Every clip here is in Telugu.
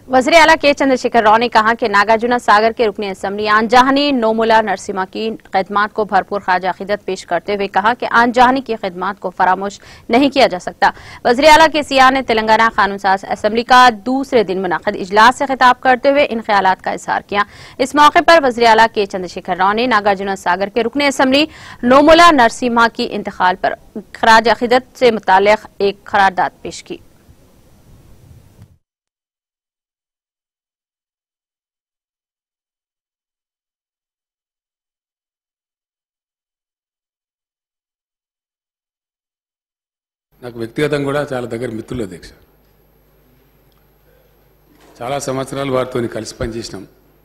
वजरे अला के चंद्रशेखर राव ने कहा कि नागार्जुना सागर के रुकनी असम्बली आनजहानी नोमुला नरसिम्हा की खदमात को भरपूर खाज अकीदत पेश करते हुए कहा कि आनजहानी की खदमात को फरामोश नहीं किया जा सकता वजरे अला के सिया ने तेलंगाना कानून साज असम्बली का दूसरे दिन मुनद इजलास से खिताब करते हुए इन ख्याल का इजहार किया इस मौके पर वजरे अला के चंद्रशेखर राव ने नागार्जुना सागर के रुकनी असम्बली नोमुला नरसिम्हा की इंतकाल पर खराज अकीदत से मुतल एक करारदाद पेश की నాకు వ్యక్తిగతంగా కూడా చాలా దగ్గర మిత్రులు అధ్యక్ష చాలా సంవత్సరాలు వారితో కలిసి పనిచేసినాం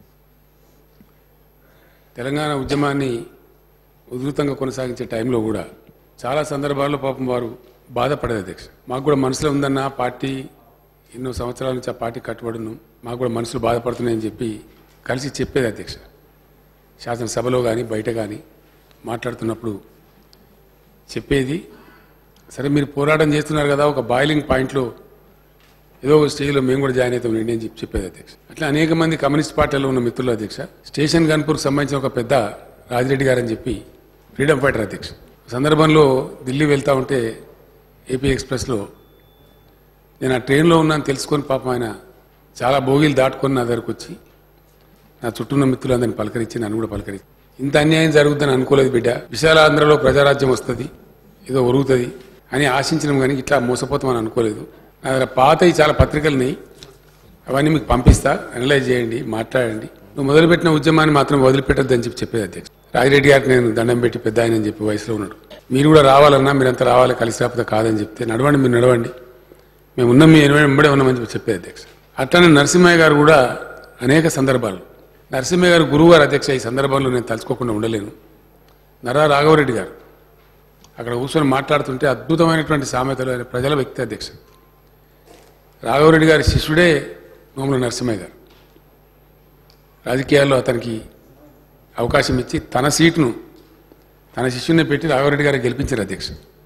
తెలంగాణ ఉద్యమాన్ని ఉధృతంగా కొనసాగించే టైంలో కూడా చాలా సందర్భాల్లో పాపం వారు బాధపడేది అధ్యక్ష మాకు కూడా మనసులో ఉందన్న పార్టీ ఎన్నో సంవత్సరాల నుంచి ఆ పార్టీ కట్టుబడున్నాం మాకు కూడా మనసులు బాధపడుతున్నాయని చెప్పి కలిసి చెప్పేది అధ్యక్ష శాసనసభలో కానీ బయట కానీ మాట్లాడుతున్నప్పుడు చెప్పేది సరే మీరు పోరాటం చేస్తున్నారు కదా ఒక బాయిలింగ్ పాయింట్లో ఏదో ఒక స్టేజ్లో మేము కూడా జాయిన్ అవుతాం నేను చెప్పి చెప్పేది అధ్యక్ష అట్లా అనేక మంది కమ్యూనిస్ట్ పార్టీలో ఉన్న మిత్రులు అధ్యక్ష స్టేషన్ గన్పూర్కి సంబంధించిన ఒక పెద్ద రాజిరెడ్డి గారు అని చెప్పి ఫ్రీడమ్ ఫైటర్ అధ్యక్ష సందర్భంలో ఢిల్లీ వెళ్తా ఉంటే ఏపీ ఎక్స్ప్రెస్లో నేను ఆ ట్రైన్లో ఉన్నాను తెలుసుకొని పాపం ఆయన చాలా బోగీలు దాటుకొని నా దగ్గరకు వచ్చి నా చుట్టూ ఉన్న మిత్రులందరిని పలకరించి నన్ను కూడా పలకరించి ఇంత అన్యాయం జరుగుతుందని అనుకోలేదు బిడ్డ విశాలాంధ్రలో ప్రజారాజ్యం వస్తుంది ఏదో ఒరుగుతుంది అని ఆశించినాం కానీ ఇట్లా మోసపోతామని అనుకోలేదు నా దగ్గర పాతవి చాలా పత్రికలని అవన్నీ మీకు పంపిస్తా అనలైజ్ చేయండి మాట్లాడండి నువ్వు మొదలుపెట్టిన ఉద్యమాన్ని మాత్రం వదిలిపెట్టద్దని చెప్పి చెప్పేది అధ్యక్ష రాజిరెడ్డి గారికి నేను దండం పెట్టి పెద్ద ఆయన అని చెప్పి వయసులో ఉన్నాడు మీరు కూడా రావాలన్నా మీరంతా రావాలి కలిసి రాకపోతే కాదని చెప్తే నడవండి మీరు నడవండి మేము ఉన్నాం మీ ఎనభై వెంబడే ఉన్నామని చెప్పి చెప్పేది అధ్యక్ష అట్లనే నరసింహయ్య గారు కూడా అనేక సందర్భాలు నరసింహయ్య గారు గురువు గారు అధ్యక్ష ఈ సందర్భంలో నేను తలుచుకోకుండా ఉండలేను నరా రాఘవరెడ్డి గారు అక్కడ కూర్చొని మాట్లాడుతుంటే అద్భుతమైనటువంటి సామెతలు ఆయన ప్రజల వ్యక్తి అధ్యక్ష రాఘవరెడ్డి గారి శిష్యుడే నోముల నరసింహయ్య గారు రాజకీయాల్లో అతనికి అవకాశం ఇచ్చి తన సీటును తన శిష్యుని పెట్టి రాఘవరెడ్డి గారికి గెలిపించారు అధ్యక్ష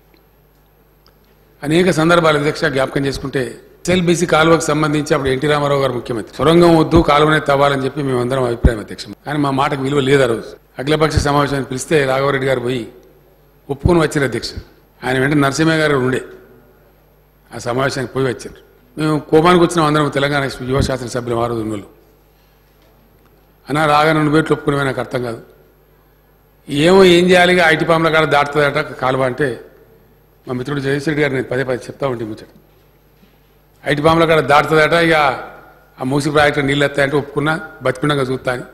అనేక సందర్భాలు అధ్యక్ష జ్ఞాపకం చేసుకుంటే ఎస్ఎల్బీసీ కాలువకు సంబంధించి అప్పుడు ఎన్టీ రామారావు గారు ముఖ్యమంత్రి సొరంగం వద్దు కాలువనే తవ్వాలని చెప్పి మేమందరం అభిప్రాయం అధ్యక్ష కానీ మా మాటకు విలువ లేదు ఆ రోజు అఖిలపక్ష సమావేశాన్ని పిలిస్తే రాఘవరెడ్డి గారు పోయి ఒప్పుకొని వచ్చారు అధ్యక్ష ఆయన వెంట నరసింహ గారు ఉండే ఆ సమావేశానికి పోయి వచ్చారు మేము కోపానికి వచ్చిన అందరం తెలంగాణ యువ శాసన సభ్యులు ఆ రోజు ఉన్నోళ్ళు అన్న రాగానే రెండు పేట్లు ఒప్పుకునే నాకు అర్థం కాదు ఏమో ఏం చేయాలి ఇక ఐటీ పాముల కాడ దాటుతుందట కాలువ అంటే మా మిత్రుడు జగదీష్ రెడ్డి గారు నేను పదే పదే చెప్తా ఉంటే ముచ్చట ఐటీ పాముల కాడ దాటుతుందట ఇక ఆ మూసి ప్రాజెక్టు నీళ్ళు వస్తాయంటే ఒప్పుకున్నా బతికుండగా చూస్తా అని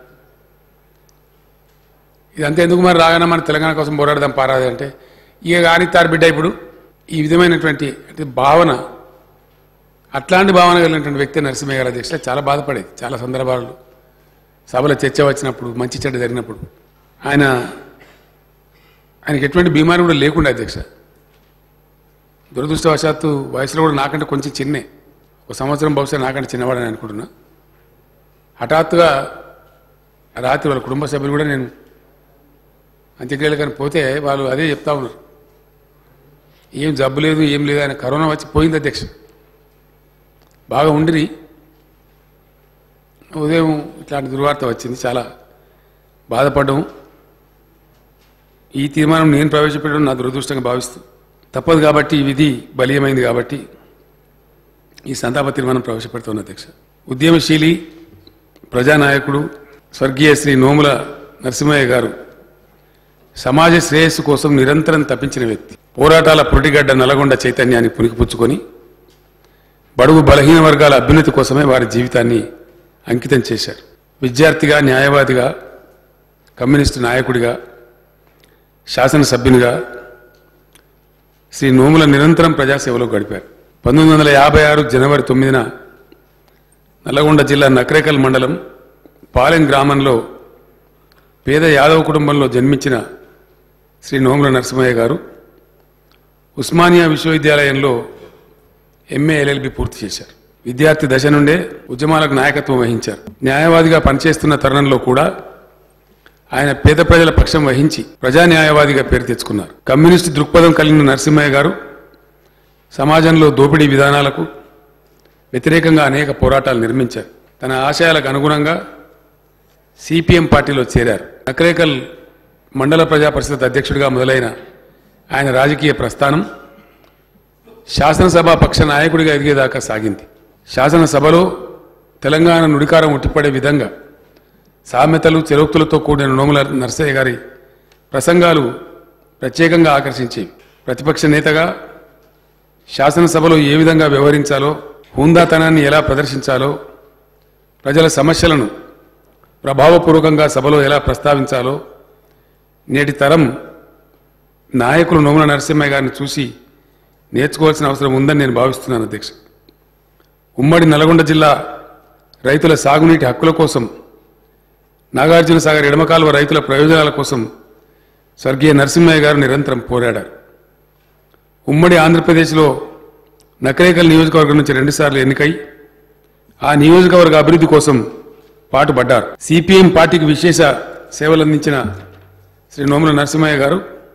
ఇదంతా ఎందుకు మరి రాగానే మన తెలంగాణ కోసం పోరాడదాం పారాది అంటే ఇక కానిస్తారు బిడ్డ ఇప్పుడు ఈ విధమైనటువంటి అంటే భావన అట్లాంటి భావన కలిగినటువంటి వ్యక్తి నరసింహయ్య గారు అధ్యక్ష చాలా బాధపడేది చాలా సందర్భాల్లో సభలో చర్చ వచ్చినప్పుడు మంచి చెడ్డ జరిగినప్పుడు ఆయన ఆయనకి ఎటువంటి బీమారి కూడా లేకుండా అధ్యక్ష దురదృష్టవశాత్తు వయసులో కూడా నాకంటే కొంచెం చిన్నే ఒక సంవత్సరం బహుశా నాకంటే చిన్నవాడని అనుకుంటున్నా హఠాత్తుగా రాత్రి వాళ్ళ కుటుంబ సభ్యులు కూడా నేను అంత్యక్రియలు కానీ పోతే వాళ్ళు అదే చెప్తా ఉన్నారు ఏం జబ్బు లేదు ఏం లేదు ఆయన కరోనా వచ్చి పోయింది అధ్యక్ష బాగా ఉండిరి ఉదయం ఇట్లాంటి దుర్వార్త వచ్చింది చాలా బాధపడ్డాము ఈ తీర్మానం నేను ప్రవేశపెట్టడం నా దురదృష్టంగా భావిస్తూ తప్పదు కాబట్టి ఈ విధి బలీయమైంది కాబట్టి ఈ సంతాప తీర్మానం ప్రవేశపెడుతున్న అధ్యక్ష ఉద్యమశీలి ప్రజానాయకుడు స్వర్గీయ శ్రీ నోముల నరసింహయ్య గారు సమాజ శ్రేయస్సు కోసం నిరంతరం తప్పించిన వ్యక్తి పోరాటాల పురిటిగడ్డ నల్గొండ చైతన్యాన్ని పునికిపుచ్చుకొని బడుగు బలహీన వర్గాల అభ్యున్నతి కోసమే వారి జీవితాన్ని అంకితం చేశారు విద్యార్థిగా న్యాయవాదిగా కమ్యూనిస్టు నాయకుడిగా శాసనసభ్యునిగా శ్రీ నోముల నిరంతరం ప్రజాసేవలో గడిపారు పంతొమ్మిది వందల యాభై ఆరు జనవరి తొమ్మిదిన నల్లగొండ జిల్లా నకరేకల్ మండలం పాలెం గ్రామంలో పేద యాదవ కుటుంబంలో జన్మించిన శ్రీ నోముల నరసింహయ్య గారు ఉస్మానియా విశ్వవిద్యాలయంలో ఎంఏ ఎల్ఎల్బి పూర్తి చేశారు విద్యార్థి దశ నుండే ఉద్యమాలకు నాయకత్వం వహించారు న్యాయవాదిగా పనిచేస్తున్న తరుణంలో కూడా ఆయన పేద ప్రజల పక్షం వహించి ప్రజా న్యాయవాదిగా పేరు తెచ్చుకున్నారు కమ్యూనిస్టు దృక్పథం కలిగిన నరసింహయ్య గారు సమాజంలో దోపిడీ విధానాలకు వ్యతిరేకంగా అనేక పోరాటాలు నిర్మించారు తన ఆశయాలకు అనుగుణంగా సిపిఎం పార్టీలో చేరారు నకరేకల్ మండల ప్రజా పరిషత్ అధ్యక్షుడిగా మొదలైన ఆయన రాజకీయ ప్రస్థానం శాసనసభ పక్ష నాయకుడిగా ఎదిగేదాకా సాగింది శాసనసభలో తెలంగాణ నుడికారం ఉట్టిపడే విధంగా సామెతలు చెరోక్తులతో కూడిన నోముల నర్సయ్య గారి ప్రసంగాలు ప్రత్యేకంగా ఆకర్షించేవి ప్రతిపక్ష నేతగా శాసనసభలో ఏ విధంగా వ్యవహరించాలో హుందాతనాన్ని ఎలా ప్రదర్శించాలో ప్రజల సమస్యలను ప్రభావపూర్వకంగా సభలో ఎలా ప్రస్తావించాలో నేటి తరం నాయకులు నోముల నరసింహయ్య గారిని చూసి నేర్చుకోవాల్సిన అవసరం ఉందని నేను భావిస్తున్నాను అధ్యక్ష ఉమ్మడి నల్గొండ జిల్లా రైతుల సాగునీటి హక్కుల కోసం నాగార్జున సాగర్ ఎడమకాలువ రైతుల ప్రయోజనాల కోసం స్వర్గీయ నరసింహయ్య గారు నిరంతరం పోరాడారు ఉమ్మడి ఆంధ్రప్రదేశ్లో నకరేకల్ నియోజకవర్గం నుంచి రెండుసార్లు ఎన్నికై ఆ నియోజకవర్గ అభివృద్ధి కోసం పాటుపడ్డారు సిపిఎం పార్టీకి విశేష సేవలందించిన శ్రీ నోముల నరసింహయ్య గారు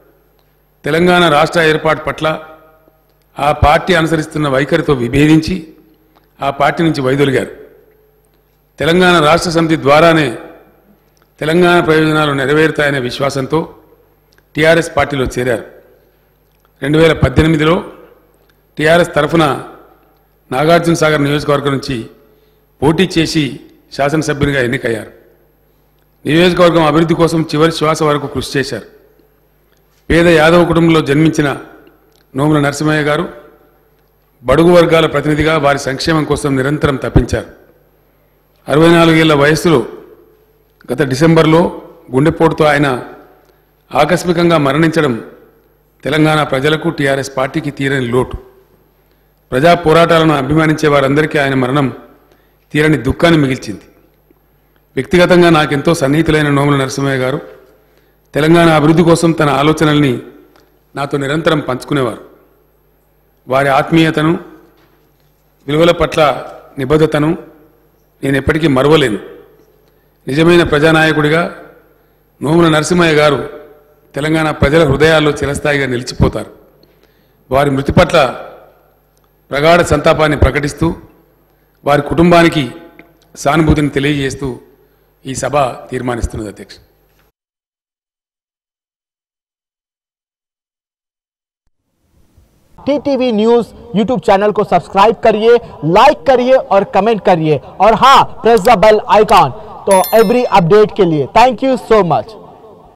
తెలంగాణ రాష్ట్ర ఏర్పాటు పట్ల ఆ పార్టీ అనుసరిస్తున్న వైఖరితో విభేదించి ఆ పార్టీ నుంచి వైదొలిగారు తెలంగాణ రాష్ట్ర సమితి ద్వారానే తెలంగాణ ప్రయోజనాలు నెరవేరుతాయనే విశ్వాసంతో టీఆర్ఎస్ పార్టీలో చేరారు రెండు వేల పద్దెనిమిదిలో టీఆర్ఎస్ తరఫున నాగార్జున సాగర్ నియోజకవర్గం నుంచి పోటీ చేసి శాసనసభ్యునిగా ఎన్నికయ్యారు నియోజకవర్గం అభివృద్ధి కోసం చివరి శ్వాస వరకు కృషి చేశారు పేద యాదవ కుటుంబంలో జన్మించిన నోముల నరసింహయ్య గారు బడుగు వర్గాల ప్రతినిధిగా వారి సంక్షేమం కోసం నిరంతరం తప్పించారు అరవై నాలుగేళ్ల వయస్సులో గత డిసెంబర్లో గుండెపోటుతో ఆయన ఆకస్మికంగా మరణించడం తెలంగాణ ప్రజలకు టీఆర్ఎస్ పార్టీకి తీరని లోటు ప్రజా పోరాటాలను అభిమానించే వారందరికీ ఆయన మరణం తీరని దుఃఖాన్ని మిగిల్చింది వ్యక్తిగతంగా నాకెంతో సన్నిహితులైన నోముల నరసింహయ్య గారు తెలంగాణ అభివృద్ధి కోసం తన ఆలోచనల్ని నాతో నిరంతరం పంచుకునేవారు వారి ఆత్మీయతను విలువల పట్ల నిబద్ధతను నేను ఎప్పటికీ మరవలేను నిజమైన ప్రజానాయకుడిగా నోముల నరసింహయ్య గారు తెలంగాణ ప్రజల హృదయాల్లో చిరస్థాయిగా నిలిచిపోతారు వారి మృతి పట్ల ప్రగాఢ సంతాపాన్ని ప్రకటిస్తూ వారి కుటుంబానికి సానుభూతిని తెలియజేస్తూ ఈ సభ తీర్మానిస్తున్నది అధ్యక్ష टीटीवी न्यूज यूट्यूब चैनल को सब्सक्राइब करिए लाइक करिए और कमेंट करिए और हाँ प्रेस द बेल आइकॉन तो एवरी अपडेट के लिए थैंक यू सो मच